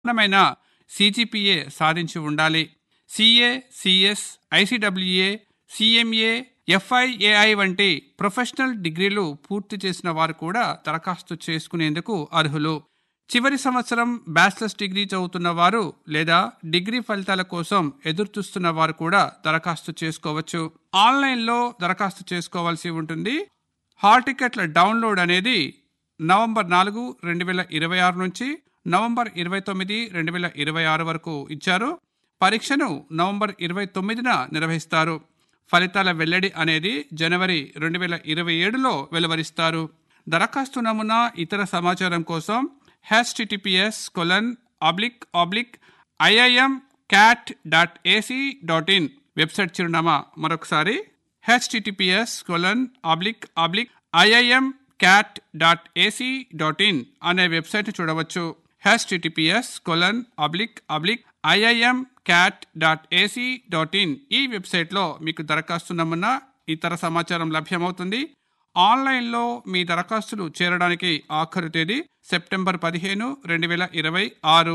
సమానమైన సిజిపిఏ సాధించి ఉండాలి CA CS ICWA CMA FIAI వంటి ప్రొఫెషనల్ డిగ్రీలు పూర్తి చేసిన వారు కూడా దరఖాస్తు చేసుకునేందుకు అర్హులు చివరి సంవత్సరం బ్యాచిలర్స్ డిగ్రీ చదువుతున్న వారు లేదా డిగ్రీ ఫలితాల కోసం ఎదురుచూస్తున్న వారు కూడా దరఖాస్తు చేసుకోవచ్చు ఆన్లైన్లో దరఖాస్తు చేసుకోవాల్సి ఉంటుంది హాల్ టికెట్ల డౌన్లోడ్ అనేది నవంబర్ నాలుగు రెండు వేల ఇరవై ఆరు నుంచి నవంబర్ ఇరవై తొమ్మిది రెండు వేల ఇరవై ఆరు వరకు ఇచ్చారు పరీక్షను నవంబర్ ఇరవై తొమ్మిదిన నిర్వహిస్తారు ఫలితాల వెల్లడి అనేది జనవరి రెండు వేల ఇరవై ఏడులో వెలువరిస్తారు దరఖాస్తు నమూనా ఇతర సమాచారం కోసం HTTPS colon oblique oblique IIM CAT dot AC dot in website చిరునామా మరొకసారి HTTPS colon oblique oblique IIM CAT dot AC dot in అనే వెబ్సైట్ చూడవచ్చు HTTPS colon oblique oblique IIM CAT dot AC dot in ఈ వెబ్సైట్లో మీకు దరఖాస్తు నమూనా ఇతర సమాచారం లభ్యమవుతుంది ఆన్లైన్లో మీ దరఖాస్తులు చేరడానికి ఆఖరు తేదీ సెప్టెంబర్ పదిహేను రెండు వేల ఇరవై ఆరు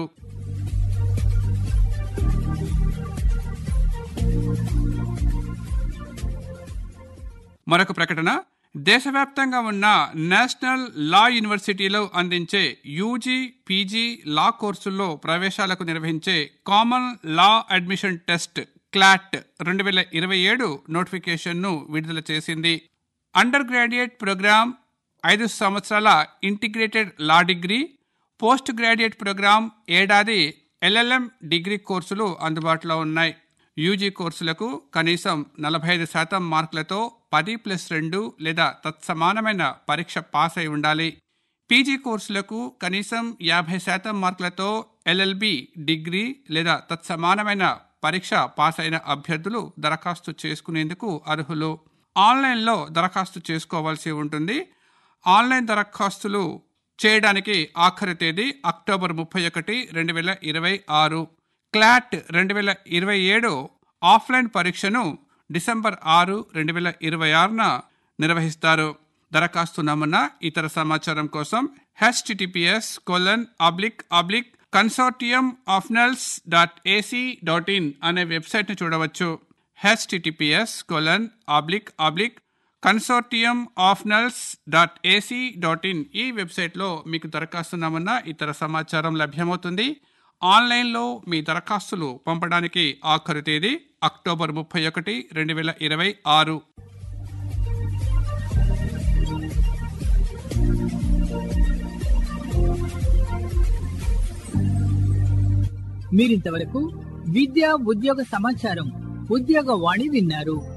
మరొక ప్రకటన దేశవ్యాప్తంగా ఉన్న నేషనల్ లా యూనివర్సిటీలో అందించే యూజీ పీజీ లా కోర్సుల్లో ప్రవేశాలకు నిర్వహించే common law admission test CLAT రెండు వేల ఇరవై ఏడు నోటిఫికేషన్ను విడుదల చేసింది అండర్ గ్రాడ్యుయేట్ ప్రోగ్రామ్ ఐదు సంవత్సరాల integrated law degree post graduate programme ఏడాది ఎల్ఎల్ఎం డిగ్రీ కోర్సులు అందుబాటులో ఉన్నాయి యూజీ కోర్సులకు కనీసం నలభై ఐదు శాతం మార్కులతో పది ప్లస్ రెండు లేదా తత్సమానమైన పరీక్ష పాస్ అయి ఉండాలి పీజీ కోర్సులకు కనీసం యాభై శాతం మార్కులతో ఎల్ఎల్బి డిగ్రీ లేదా తత్సమానమైన పరీక్ష పాస్ అయిన అభ్యర్థులు దరఖాస్తు చేసుకునేందుకు అర్హులు ఆన్లైన్లో దరఖాస్తు చేసుకోవాల్సి ఉంటుంది ఆన్లైన్ దరఖాస్తులు చేయడానికి ఆఖరి తేదీ అక్టోబర్ ముప్పై ఒకటి రెండు వేల ఇరవై ఆరు క్లాట్ రెండు వేల ఇరవై ఏడు ఆఫ్లైన్ పరీక్షను డిసెంబర్ ఆరు రెండు వేల ఇరవై ఆరున నిర్వహిస్తారు దరఖాస్తు నమూనా ఇతర సమాచారం కోసం HTTPS colon oblique oblique consortium of NLUs dot AC dot in అనే వెబ్సైట్ని చూడవచ్చు HTTPS colon oblique oblique consortium of NLUs dot AC dot in ఈ వెబ్సైట్లో మీకు దరఖాస్తు నమూనా ఇతర సమాచారం లభ్యమవుతుంది ఆన్లైన్లో మీ దరఖాస్తులు పంపడానికి ఆఖరు తేదీ అక్టోబర్ ముప్పై ఒకటి రెండు వేల ఇరవై ఆరు మీరింతవరకు విద్యా ఉద్యోగ సమాచారం ఉద్యోగ వాణి విన్నారు